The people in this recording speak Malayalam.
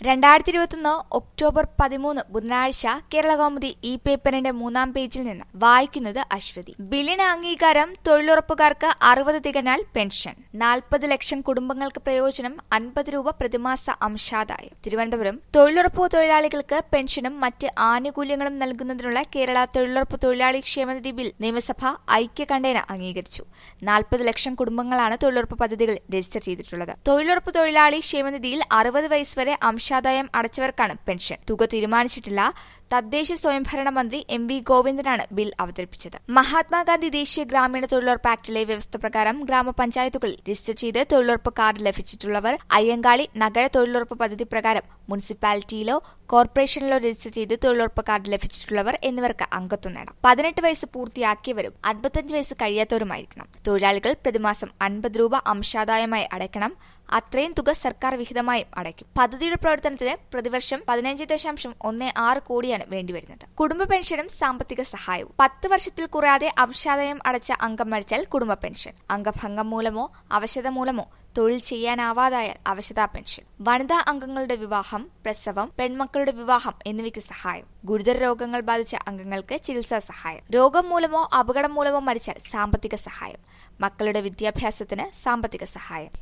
രണ്ടായിരത്തി ഇരുപത്തൊന്ന് ഒക്ടോബർ പതിമൂന്ന് ബുധനാഴ്ച കേരള കൗമുദി ഈ പേപ്പറിന്റെ മൂന്നാം പേജിൽ നിന്ന് വായിക്കുന്നത് അശ്വതി ബില്ലിന് അംഗീകാരം തൊഴിലുറപ്പുകാർക്ക് അറുപത് തികഞ്ഞാൽ പെൻഷൻ നാൽപ്പത് ലക്ഷം കുടുംബങ്ങൾക്ക് പ്രയോജനം അൻപത് രൂപ പ്രതിമാസ അംശാദായം തിരുവനന്തപുരം തൊഴിലുറപ്പ് തൊഴിലാളികൾക്ക് പെൻഷനും മറ്റ് ആനുകൂല്യങ്ങളും നൽകുന്നതിനുള്ള കേരള തൊഴിലുറപ്പ് തൊഴിലാളി ക്ഷേമനിധി ബിൽ നിയമസഭ ഐക്യകണ്ഠേന അംഗീകരിച്ചു നാൽപ്പത് ലക്ഷം കുടുംബങ്ങളാണ് തൊഴിലുറപ്പ് പദ്ധതികൾ രജിസ്റ്റർ ചെയ്തിട്ടുള്ളത് തൊഴിലുറപ്പ് തൊഴിലാളി ക്ഷേമനിധിയിൽ അറുപത് വയസ്സ് വരെ അംശാദായം അടച്ചവർക്കാണ് പെൻഷൻ തുക തീരുമാനിച്ചിട്ടില്ല തദ്ദേശ സ്വയംഭരണ മന്ത്രി എം വി ഗോവിന്ദനാണ് ബിൽ അവതരിപ്പിച്ചത് മഹാത്മാഗാന്ധി ദേശീയ ഗ്രാമീണ തൊഴിലുറപ്പ് ആക്ടിലെ വ്യവസ്ഥ പ്രകാരം ഗ്രാമപഞ്ചായത്തുകളിൽ രജിസ്റ്റർ ചെയ്ത് തൊഴിലുറപ്പ് കാർഡ് ലഭിച്ചിട്ടുള്ളവർ അയ്യങ്കാളി നഗര തൊഴിലുറപ്പ് പദ്ധതി പ്രകാരം മുനിസിപ്പാലിറ്റിയിലോ കോർപ്പറേഷനിലോ രജിസ്റ്റർ ചെയ്ത് തൊഴിലുറപ്പ് കാർഡ് ലഭിച്ചിട്ടുള്ളവർ എന്നിവർക്ക് അംഗത്വം നേടാം പതിനെട്ട് വയസ്സ് പൂർത്തിയാക്കിയവരും അൻപത്തഞ്ച് വയസ്സ് കഴിയാത്തവരുമായിരിക്കണം തൊഴിലാളികൾ പ്രതിമാസം അൻപത് രൂപ അംശാദായമായി അടയ്ക്കണം അത്രയും തുക സർക്കാർ വിഹിതമായും അടയ്ക്കും പദ്ധതിയുടെ പ്രവർത്തനത്തിന് പ്രതിവർഷം പതിനഞ്ച് ദശാംശം ഒന്ന് ആറ് കോടിയാണ് വേണ്ടിവരുന്നത് കുടുംബ പെൻഷനും സാമ്പത്തിക സഹായവും പത്ത് വർഷത്തിൽ കുറയാതെ അംശാദായം അടച്ച അംഗം മരിച്ചാൽ കുടുംബ പെൻഷൻ അംഗഭംഗം മൂലമോ അവശത മൂലമോ തൊഴിൽ ചെയ്യാനാവാതായാൽ അവശതാ പെൻഷൻ വനിതാ അംഗങ്ങളുടെ വിവാഹം പ്രസവം പെൺമക്കളുടെ വിവാഹം എന്നിവയ്ക്ക് സഹായം ഗുരുതര രോഗങ്ങൾ ബാധിച്ച അംഗങ്ങൾക്ക് ചികിത്സാ സഹായം രോഗം മൂലമോ അപകടം മൂലമോ മരിച്ചാൽ സാമ്പത്തിക സഹായം മക്കളുടെ വിദ്യാഭ്യാസത്തിന് സാമ്പത്തിക സഹായം